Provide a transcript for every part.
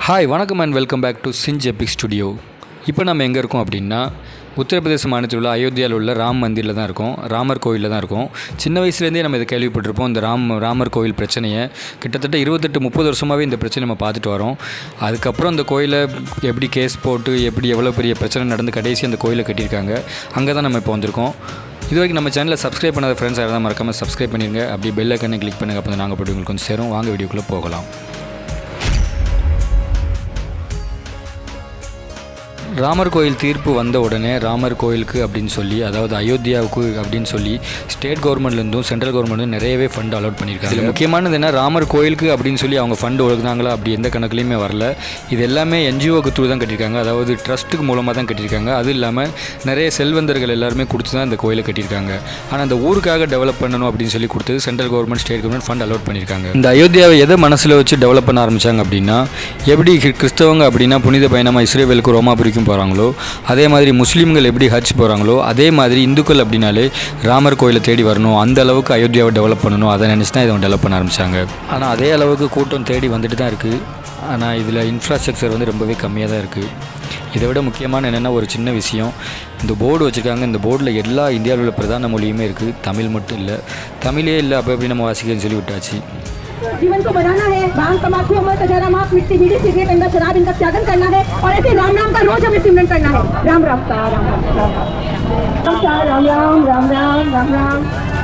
Hi வணக்கம் and welcome back to Cinch Epic Studio இப்போ நம்ம எங்கே இருக்கோம் அப்படின்னா உத்தரப்பிரதேச மாநிலத்தில் உள்ள அயோத்தியாவில் உள்ள ராம் மந்திரில் தான் இருக்கோம் ராமர் கோயிலில் தான் இருக்கோம் சின்ன வயசுலேருந்தே நம்ம இதை கேள்விப்பட்டிருப்போம் இந்த ராம் ராமர் கோயில் பிரச்சனையை கிட்டத்தட்ட இருபத்தெட்டு முப்பது வருஷமாகவே இந்த பிரச்சனை நம்ம பார்த்துட்டு வரோம் அதுக்கப்புறம் அந்த கோயிலை எப்படி கேஸ் போட்டு எப்படி எவ்வளோ பெரிய பிரச்சனை நடந்து கடைசி அந்த கோயிலை கட்டியிருக்காங்க அங்கே தான் நம்ம இப்போ வந்திருக்கோம் இது வரைக்கும் நம்ம சேனலை சப்ஸ்கிரைப் பண்ணாத ஃப்ரெண்ட்ஸ் யாராவது மறக்காமல் சப்ஸ்கிரைப் பண்ணிடுங்க அப்படியே பெல் ஐக்கனை கிளிக் பண்ணுங்க அப்போ நாங்கள் போட்டு உங்களுக்கு கொஞ்சம் சேரும் வாங்க வீடியோக்குள்ளே போகலாம் ராமர் கோயில் தீர்ப்பு வந்த உடனே ராமர் கோயிலுக்கு அப்படின்னு சொல்லி அதாவது அயோத்தியாவுக்கு அப்படின்னு சொல்லி ஸ்டேட் கவர்மெண்ட்லேருந்தும் சென்ட்ரல் கவர்மெண்ட்டும் நிறையவே ஃபண்ட் அலாட் பண்ணியிருக்காங்க இதில் முக்கியமானது என்ன ராமர் கோயிலுக்கு அப்படின்னு சொல்லி அவங்க ஃபண்டு ஒழுகுனாங்களா அப்படி எந்த கணக்குலையுமே வரல இது எல்லாமே என்ஜிஓக்கு த்ரூ தான் கட்டியிருக்காங்க அதாவது ட்ரஸ்ட்டுக்கு மூலமாக தான் கட்டியிருக்காங்க அது இல்லாமல் நிறைய செல்வந்தர்கள் எல்லாருமே கொடுத்து தான் இந்த கோயிலை கட்டியிருக்காங்க ஆனால் அந்த ஊருக்காக டெவலப் பண்ணணும் அப்படின்னு சொல்லி கொடுத்தது central government state government fund allot பண்ணியிருக்காங்க இந்த அயோத்தியாவை எதை மனசில் வச்சு டெவலப் பண்ண ஆரம்பித்தாங்க அப்படின்னா எப்படி கி- கிறிஸ்தவங்க அப்படின்னா புனித பயணமாக இஸ்ரேவேலுக்கு ரோமாபுரிக்கும் போகிறாங்களோ அதே மாதிரி முஸ்லீம்கள் எப்படி ஹஜ் போகிறாங்களோ அதே மாதிரி இந்துக்கள் அப்படின்னாலே ராமர் கோயிலை தேடி வரணும் அந்த அளவுக்கு அயோத்தியாவை டெவலப் பண்ணணும் அதை நினச்சி தான் இதை டெவலப் பண்ண ஆரம்பித்தாங்க ஆனால் அதே அளவுக்கு கூட்டம் தேடி வந்துட்டு தான் இருக்குது ஆனால் இதில் இன்ஃப்ராஸ்ட்ரக்சர் வந்து ரொம்பவே கம்மியாக தான் இருக்குது இதை விட முக்கியமான என்னென்னா ஒரு சின்ன விஷயம் இந்த போர்டு வச்சுருக்காங்க இந்த போர்டில் எல்லா இந்தியாவில் உள்ள பிரதான மொழியுமே இருக்குது தமிழ் மட்டும் இல்லை தமிழே இல்லை அப்போ எப்படி நம்ம வாசிக்கன்னு சொல்லி விட்டாச்சு जीवन को बनाना है भांग तमाकू अमर कचरा माफ मिट्टी बीड़ी सिगरेट अंडा शराब इनका त्यागन करना है और ऐसे राम राम का रोज हमें सिमरन करना है राम राम का राम राम राम राम का राम राम राम राम राम राम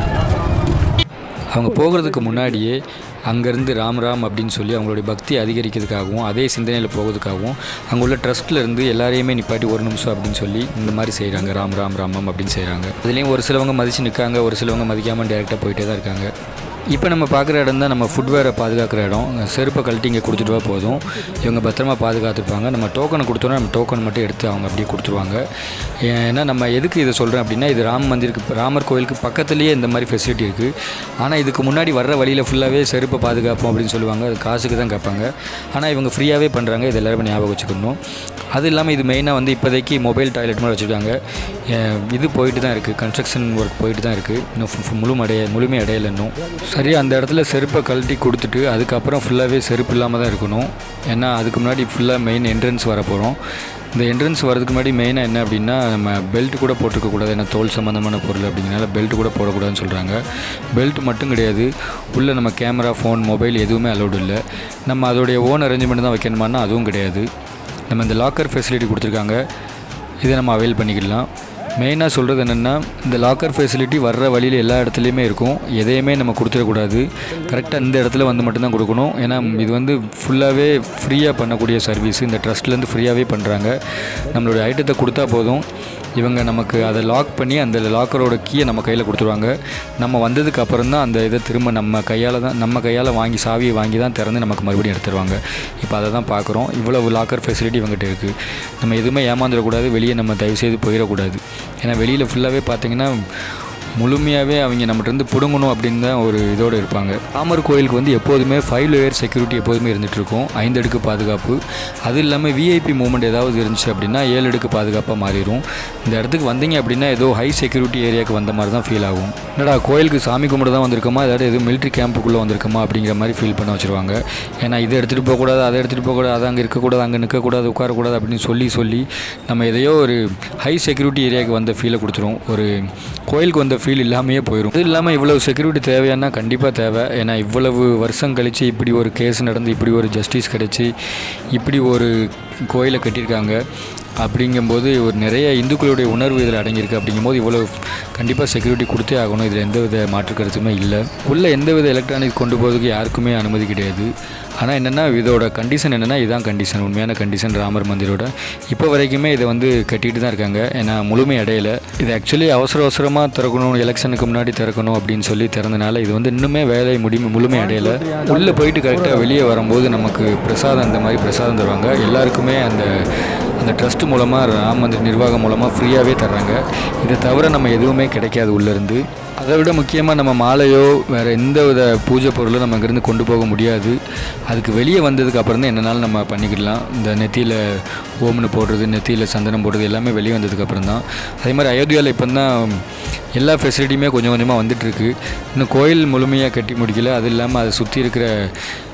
அவங்க போகிறதுக்கு முன்னாடியே அங்கேருந்து ராம் ராம் அப்படின்னு சொல்லி அவங்களுடைய பக்தி அதிகரிக்கிறதுக்காகவும் அதே சிந்தனையில் போகிறதுக்காகவும் அங்கே உள்ள ட்ரஸ்ட்டில் இருந்து எல்லாரையுமே நிப்பாட்டி ஒரு நிமிஷம் அப்படின்னு சொல்லி இந்த மாதிரி செய்கிறாங்க ராம் ராம் ராமம் அப்படின்னு செய்கிறாங்க அதுலேயும் ஒரு சிலவங்க மதித்து நிற்காங்க ஒரு சிலவங்க மதிக்காமல் டேரெக்டாக போயிட்டே தான் இருக்காங்க இப்போ நம்ம பார்க்குற இடம் தான் நம்ம ஃபுட்வேரை பாதுகாக்கிற இடம் செருப்பை கழட்டி இங்கே கொடுத்துட்டு வா போதும் இவங்க பத்திரமா பாதுகாத்துருப்பாங்க நம்ம டோக்கனை கொடுத்தோன்னா நம்ம டோக்கன் மட்டும் எடுத்து அவங்க அப்படியே கொடுத்துருவாங்க ஏன்னா நம்ம எதுக்கு இதை சொல்கிறேன் அப்படின்னா இது ராம் மந்திருக்கு ராமர் கோயிலுக்கு பக்கத்துலேயே இந்த மாதிரி ஃபெசிலிட்டி இருக்குது ஆனால் இதுக்கு முன்னாடி வர்ற வழியில் ஃபுல்லாகவே செருப்பை பாதுகாப்போம் அப்படின்னு சொல்லுவாங்க அது காசுக்கு தான் கேட்பாங்க ஆனால் இவங்க ஃப்ரீயாகவே பண்ணுறாங்க இது எல்லாருமே ஞாபகம் வச்சுக்கணும் அது இல்லாமல் இது மெயினாக வந்து இப்போதைக்கு மொபைல் டாய்லெட் மாதிரி வச்சுருக்காங்க அஹ் இது போயிட்டு தான் இருக்குது கன்ஸ்ட்ரக்ஷன் ஒர்க் போயிட்டு தான் இருக்குது இன்னும் ஃபு- ஃபு- முழு அடைய முழுமை அடையலை இன்னும் சரி அந்த இடத்துல செருப்பை கழட்டி கொடுத்துட்டு அதுக்கப்புறம் ஃபுல்லாகவே செருப்பு இல்லாமல் தான் இருக்கணும் ஏன்னா அதுக்கு முன்னாடி ஃபுல்லாக மெயின் என்ட்ரன்ஸ் வர போகிறோம் இந்த என்ட்ரன்ஸ் வரதுக்கு முன்னாடி மெயினாக என்ன அப்படின்னா நம்ம பெல்ட் கூட போட்டிருக்கக்கூடாது ஏன்னா தோல் சம்மந்தமான பொருள் அப்படிங்கிறனால பெல்ட் கூட போடக்கூடாதுன்னு சொல்கிறாங்க பெல்ட் மட்டும் கிடையாது உள்ளே நம்ம கேமரா ஃபோன் மொபைல் எதுவுமே அலௌடு இல்லை நம்ம அதோடைய ஓன் அரேஞ்ச்மெண்ட் தான் வைக்கணுமானா அதுவும் கிடையாது நம்ம இந்த லாக்கர் ஃபெசிலிட்டி கொடுத்துருக்காங்க இதை நம்ம அவைல் பண்ணிக்கலாம் மெயினாக சொல்கிறது என்னென்னா இந்த லாக்கர் ஃபெசிலிட்டி வர்ற வழியில் எல்லா இடத்துலையுமே இருக்கும் எதையுமே நம்ம கொடுத்துடக்கூடாது கரெக்டாக இந்த இடத்துல வந்து மட்டும்தான் கொடுக்கணும் ஏன்னா இது வந்து ஃபுல்லாகவே ஃப்ரீயாக பண்ணக்கூடிய சர்வீஸ் இந்த ட்ரஸ்ட்லேருந்து ஃப்ரீயாகவே பண்ணுறாங்க நம்மளுடைய ஐட்டத்தை கொடுத்தா போதும் இவங்க நமக்கு அதை லாக் பண்ணி அந்த லாக்கரோட கீயை நம்ம கையில் கொடுத்துருவாங்க நம்ம வந்ததுக்கு அப்புறம் தான் அந்த இதை திரும்ப நம்ம கையால் தான் நம்ம கையால் வாங்கி சாவியை வாங்கி தான் திறந்து நமக்கு மறுபடியும் எடுத்துருவாங்க இப்போ அதை தான் பார்க்குறோம் இவ்வளவு லாக்கர் ஃபெசிலிட்டி இவங்ககிட்ட இருக்குது நம்ம எதுவுமே ஏமாந்துடக்கூடாது வெளியே நம்ம தயவுசெய்து போயிடக்கூடாது ஏன்னா வெளியில் ஃபுல்லாகவே பார்த்தீங்கன்னா முழுமையாகவே அவங்க நம்மகிட்ட பிடுங்கணும் அப்படின்னு தான் ஒரு இதோடு இருப்பாங்க ராமர் கோயிலுக்கு வந்து எப்போதுமே ஃபைவ் லேயர் செக்யூரிட்டி எப்போதுமே இருந்துகிட்டு இருக்கும் ஐந்து அடுக்கு பாதுகாப்பு அது இல்லாமல் விஐபி மூவ்மெண்ட் ஏதாவது இருந்துச்சு அப்படின்னா ஏழு அடுக்கு பாதுகாப்பாக மாறிடும் இந்த இடத்துக்கு வந்தீங்க அப்படின்னா ஏதோ ஹை செக்யூரிட்டி ஏரியாவுக்கு வந்த மாதிரி தான் ஃபீல் ஆகும் என்னடா கோயிலுக்கு சாமி கும்பிட தான் வந்திருக்கோமா ஏதாவது எதுவும் மிலிட்ரி கேம்புக்குள்ளே வந்திருக்கோமா அப்படிங்கிற மாதிரி ஃபீல் பண்ண வச்சுருவாங்க ஏன்னா இதை எடுத்துகிட்டு போகக்கூடாது அதை எடுத்துகிட்டு போகக்கூடாது அது அங்கே இருக்கக்கூடாது அங்கே நிற்கக்கூடாது உட்காரக்கூடாது அப்படின்னு சொல்லி சொல்லி நம்ம எதையோ ஒரு ஹை செக்யூரிட்டி ஏரியாவுக்கு வந்த ஃபீலை கொடுத்துரும் ஒரு கோயிலுக்கு வந்த ஃபீல் இல்லாமையே போயிடும் இது இல்லாமல் இவ்வளவு செக்யூரிட்டி தேவையானா கண்டிப்பாக தேவை ஏன்னா இவ்வளவு வருஷம் கழித்து இப்படி ஒரு கேஸ் நடந்து இப்படி ஒரு ஜஸ்டிஸ் கிடச்சி இப்படி ஒரு கோயிலை கட்டியிருக்காங்க அப்படிங்கும்போது ஒரு நிறைய இந்துக்களுடைய உணர்வு இதில் அடங்கியிருக்கு அப்படிங்கும்போது இவ்வளோ கண்டிப்பாக செக்யூரிட்டி கொடுத்தே ஆகணும் இதில் எந்த வித மாற்று கருத்துமே இல்லை உள்ள எந்த வித எலக்ட்ரானிக்ஸ் கொண்டு போகிறதுக்கு யாருக்குமே அனுமதி கிடையாது ஆனால் என்னென்னா இதோட கண்டிஷன் என்னென்னா இதுதான் கண்டிஷன் உண்மையான கண்டிஷன் ராமர் மந்திரோட இப்போ வரைக்குமே இதை வந்து கட்டிட்டு தான் இருக்காங்க ஏன்னா முழுமை அடையலை இது ஆக்சுவலி அவசர அவசரமாக திறக்கணும் எலெக்ஷனுக்கு முன்னாடி திறக்கணும் அப்படின்னு சொல்லி திறந்தனால இது வந்து இன்னுமே வேலை முடி முழுமை அடையலை உள்ளே போயிட்டு கரெக்டாக வெளியே வரும்போது நமக்கு பிரசாதம் அந்த மாதிரி பிரசாதம் தருவாங்க எல்லாருக்குமே அந்த அந்த ட்ரஸ்ட் மூலமாக ராம் மந்திர் நிர்வாகம் மூலமாக ஃப்ரீயாகவே தர்றாங்க இதை தவிர நம்ம எதுவுமே கிடைக்காது உள்ளேருந்து அதை விட முக்கியமாக நம்ம மாலையோ வேறு எந்த வித பூஜை பொருளும் நம்ம இங்கேருந்து கொண்டு போக முடியாது அதுக்கு வெளியே வந்ததுக்கு அப்புறம் தான் என்னனாலும் நம்ம பண்ணிக்கிடலாம் இந்த நெத்தியில் ஓம்னு போடுறது நெத்தியில் சந்தனம் போடுறது எல்லாமே வெளியே வந்ததுக்கு அப்புறம் தான் அதே மாதிரி அயோத்தியாவில் இப்போ தான் எல்லா ஃபெசிலிட்டியுமே கொஞ்சம் கொஞ்சமாக வந்துட்டுருக்கு இன்னும் கோயில் முழுமையாக கட்டி முடிக்கல அது இல்லாமல் அதை சுற்றி இருக்கிற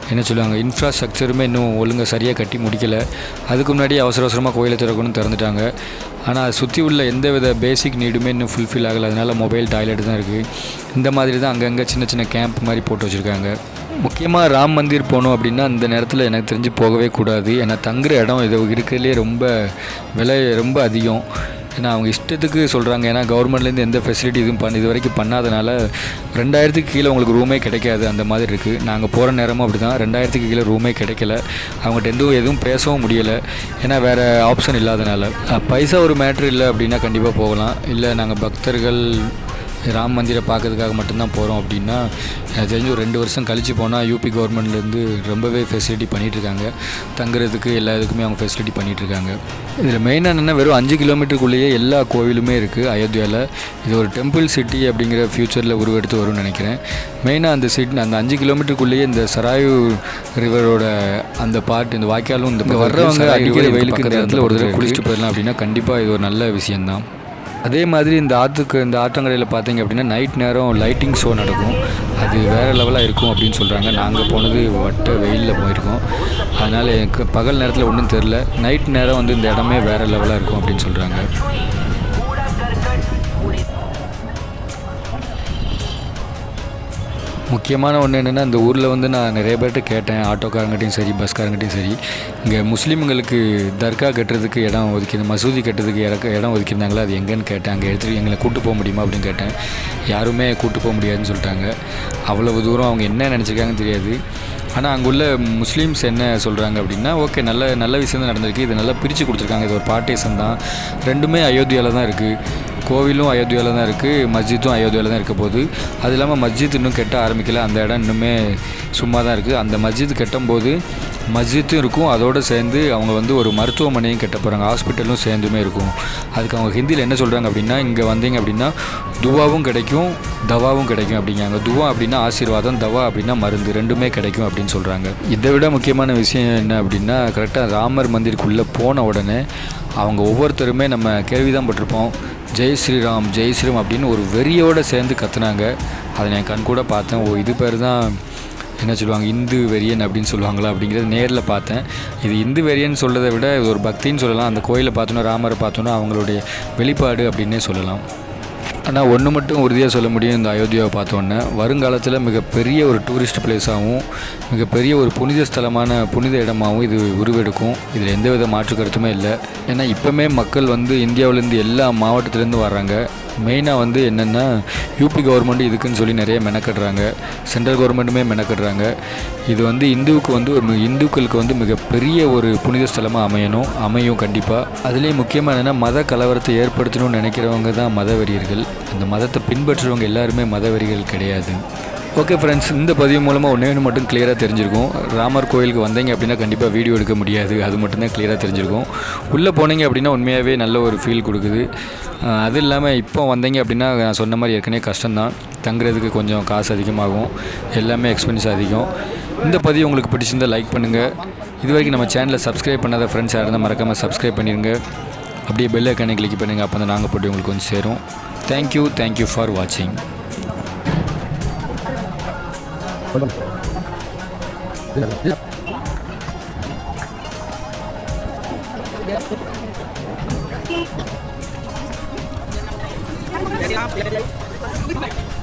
என்ன சொல்லுவாங்க இன்ஃப்ராஸ்ட்ரக்சருமே இன்னும் ஒழுங்காக சரியாக கட்டி முடிக்கலை அதுக்கு முன்னாடி அவசர அவசரமாக கோயிலை திறக்கணும்னு திறந்துட்டாங்க ஆனால் அதை சுற்றி உள்ள எந்த வித பேசிக் நீடுமே இன்னும் ஃபுல்ஃபில் ஆகலை அதனால் மொபைல் டாய்லெட் தான் இருக்குது இந்த மாதிரி தான் அங்கங்கே சின்ன சின்ன கேம்ப் மாதிரி போட்டு வச்சுருக்காங்க முக்கியமாக ராம் மந்திர் போகணும் அப்படின்னா அந்த நேரத்தில் எனக்கு தெரிஞ்சு போகவே கூடாது ஏன்னா தங்குற இடம் இது இருக்கிறதுலே ரொம்ப விலை ரொம்ப அதிகம் ஏன்னா அவங்க இஷ்டத்துக்கு சொல்கிறாங்க ஏன்னா கவர்மெண்ட்லேருந்து எந்த ஃபெசிலிட்டி இதுவும் பண்ணி இது வரைக்கும் பண்ணாதனால ரெண்டாயிரத்துக்கு கீழே உங்களுக்கு ரூமே கிடைக்காது அந்த மாதிரி இருக்குது நாங்கள் போகிற நேரமும் அப்படி தான் ரெண்டாயிரத்துக்கு கீழே ரூமே கிடைக்கல அவங்ககிட்ட எதுவும் எதுவும் பேசவும் முடியலை ஏன்னா வேறு ஆப்ஷன் இல்லாதனால அஹ், பைசா ஒரு மேட்ரு இல்லை அப்படின்னா கண்டிப்பாக போகலாம் இல்லை நாங்கள் பக்தர்கள் ராம் மந்திரை பார்க்கறதுக்காக மட்டும்தான் போகிறோம் அப்படின்னா எனக்கு தெரிஞ்சு ஒரு ரெண்டு வருஷம் கழித்து போனால் யூபி கவர்மெண்ட்லேருந்து ரொம்பவே ஃபெசிலிட்டி பண்ணிகிட்ருக்காங்க தங்குறதுக்கு எல்லா இதுக்குமே அவங்க ஃபெசிலிட்டி பண்ணிகிட்ருக்காங்க இதில் மெயினாக என்னென்னா வெறும் அஞ்சு கிலோமீட்டருக்குள்ளேயே எல்லா கோவிலுமே இருக்குது அயோத்தியாவில் இது ஒரு டெம்பிள் சிட்டி அப்படிங்கிற ஃப்யூச்சரில் உருவெடுத்து வரும்னு நினைக்கிறேன் மெயினாக அந்த சிட்டி அந்த அஞ்சு கிலோமீட்டருக்குள்ளேயே இந்த சராயு ரிவரோட அந்த பார்ட் இந்த வாய்க்காலும் இந்த பக்கம் வர்றவங்க சராயு அடிக்கிற river வெயிலுக்கு இந்த பக்கத்துல இடத்துல ஒரு தடவை இருக்கு. குளிச்சுட்டு போயிடலாம் அப்படின்னா கண்டிப்பாக இது ஒரு நல்ல விஷயந்தான் அதே மாதிரி இந்த ஆற்றுக்கு இந்த ஆற்றங்கரையில் பார்த்தீங்க அப்படின்னா நைட் நேரம் லைட்டிங் ஷோ நடக்கும் அது வேறு லெவலாக இருக்கும் அப்படின்னு சொல்கிறாங்க நாங்கள் போனது வட்ட வெயிலில் போயிருக்கோம் அதனால் எனக்கு பகல் நேரத்தில் ஒன்றும் தெரில நைட் நேரம் வந்து இந்த இடமே வேறு லெவலாக இருக்கும் அப்படின்னு சொல்கிறாங்க முக்கியமான ஒன்று என்னென்னா இந்த ஊரில் வந்து நான் நிறைய பேர்கிட்ட கேட்டேன் ஆட்டோக்காரங்கிட்டையும் சரி பஸ்காரங்கிட்டையும் சரி இங்கே முஸ்லீம்களுக்கு தர்கா கட்டுறதுக்கு இடம் ஒதுக்கி மசூதி கட்டுறதுக்கு இறக்க இடம் ஒதுக்கியிருந்தாங்களா அது எங்கேன்னு கேட்டேன் அங்கே எடுத்துகிட்டு எங்களை கூட்டு போக முடியுமா அப்படின்னு கேட்டேன் யாருமே கூட்டு போக முடியாதுன்னு சொல்லிட்டாங்க அவ்வளவு தூரம் அவங்க என்ன நினச்சிருக்காங்கன்னு தெரியாது ஆனால் அங்குள்ள முஸ்லீம்ஸ் என்ன சொல்கிறாங்க அப்படின்னா ஓகே நல்ல நல்ல விஷயம் தான் நடந்திருக்கு இது நல்லா பிரித்து கொடுத்துருக்காங்க இது ஒரு பார்ட்டேஷன் தான் ரெண்டுமே அயோத்தியாவில் தான் இருக்குது கோவிலும் அயோத்தியாவில் தான் இருக்குது மஸ்ஜித்தும் அயோத்தியாவில் தான் இருக்க போகுது அது இல்லாமல் மஸ்ஜித் இன்னும் கட்ட ஆரம்பிக்கல அந்த இடம் இன்னுமே சும்மா தான் இருக்குது அந்த மஸ்ஜித் கட்டும்போது மஸ்ஜித்தும் இருக்கும் அதோடு சேர்ந்து அவங்க வந்து ஒரு மருத்துவமனையும் கட்ட போகிறாங்க ஹாஸ்பிட்டலும் சேர்ந்துமே இருக்கும் அதுக்கு அவங்க ஹிந்தியில் என்ன சொல்கிறாங்க அப்படின்னா இங்கே வந்தீங்க அப்படின்னா துவாவும் கிடைக்கும் தவாவும் கிடைக்கும் அப்படிங்காங்க துவா அப்படின்னா ஆசீர்வாதம் தவா அப்படின்னா மருந்து ரெண்டுமே கிடைக்கும் அப்படின்னு சொல்கிறாங்க இதை விட முக்கியமான விஷயம் என்ன அப்படின்னா கரெக்டாக ராமர் மந்திருக்குள்ளே போன உடனே அவங்க ஒவ்வொருத்தருமே நம்ம கேள்விதான் பட்டிருப்போம் ஜெய் ஸ்ரீராம் ஜெய் ஸ்ரீராம் அப்படின்னு ஒரு வெறியோடு சேர்ந்து கத்துனாங்க அதை நான் கண் கூட பார்த்தேன் ஓ இது பேர் தான் என்ன சொல்லுவாங்க இந்து வெறியன் அப்படின்னு சொல்லுவாங்களா அப்படிங்கிறது நேரில் பார்த்தேன் இது இந்து வெறியன் சொல்கிறத விட இது ஒரு பக்தின்னு சொல்லலாம் அந்த கோயிலை பார்த்தோன்னா ராமரை பார்த்தோன்னா அவங்களுடைய வெளிப்பாடு அப்படின்னே சொல்லலாம் ஆனால் ஒன்று மட்டும் உறுதியாக சொல்ல முடியும் இந்த அயோத்தியாவை பார்த்தோன்னே வருங்காலத்தில் மிகப்பெரிய ஒரு டூரிஸ்ட் பிளேஸாகவும் மிகப்பெரிய ஒரு புனித ஸ்தலமான புனித இடமாகவும் இது உருவெடுக்கும் இதில் எந்த வித மாற்று கருத்துமே இல்லை ஏன்னா இப்போமே மக்கள் வந்து இந்தியாவிலேருந்து எல்லா மாவட்டத்துலேருந்து வர்றாங்க மெயினாக வந்து என்னென்னா யூபி கவர்மெண்ட் இதுக்குன்னு சொல்லி நிறைய மெனக்கடுறாங்க சென்ட்ரல் கவர்மெண்ட்டுமே மெனக்கடுறாங்க இது வந்து இந்துவுக்கு வந்து ஒரு மி- இந்துக்களுக்கு வந்து மிகப்பெரிய ஒரு புனித ஸ்தலமாக அமையணும் அமையும் கண்டிப்பாக அதுலேயும் முக்கியமாக என்னென்னா மத கலவரத்தை ஏற்படுத்தணும்னு நினைக்கிறவங்க தான் மதவெறியர்கள் அந்த மதத்தை பின்பற்றுறவங்க எல்லாருமே மதவெறிகள் கிடையாது ஓகே ஃப்ரெண்ட்ஸ் இந்த பதிவு மூலமாக ஒன்றே ஒன்று மட்டும் கிளியராக தெரிஞ்சிருக்கும் ராமர் கோயிலுக்கு வந்தீங்க அப்படின்னா கண்டிப்பாக வீடியோ எடுக்க முடியாது அது மட்டும்தான் கிளியராக தெரிஞ்சிருக்கும் உள்ளே போனீங்க அப்படின்னா உண்மையாகவே நல்ல ஒரு ஃபீல் கொடுக்குது அஹ் அது இல்லாமல் இப்போ வந்தீங்க அப்படின்னா நான் சொன்ன மாதிரி ஏற்கனவே கஷ்டம்தான் தங்குறதுக்கு கொஞ்சம் காசு அதிகமாகும் எல்லாமே எக்ஸ்பென்ஸ் அதிகம் இந்த பதிவு உங்களுக்கு பிடிச்சிருந்தா லைக் பண்ணுங்கள் இது வரைக்கும் நம்ம சேனலை சப்ஸ்கிரைப் பண்ணாத ஃப்ரெண்ட்ஸ் யாராவது மறக்காமல் சப்ஸ்கிரைப் பண்ணிடுங்க அப்படியே பெல் ஐக்கானை கிளிக் பண்ணுங்கள் அப்போ தான் நாங்கள் போட்டு உங்களுக்கு வந்து சேரும் தேங்க்யூ தேங்க்யூ ஃபார் வாட்சிங் Jadi apa?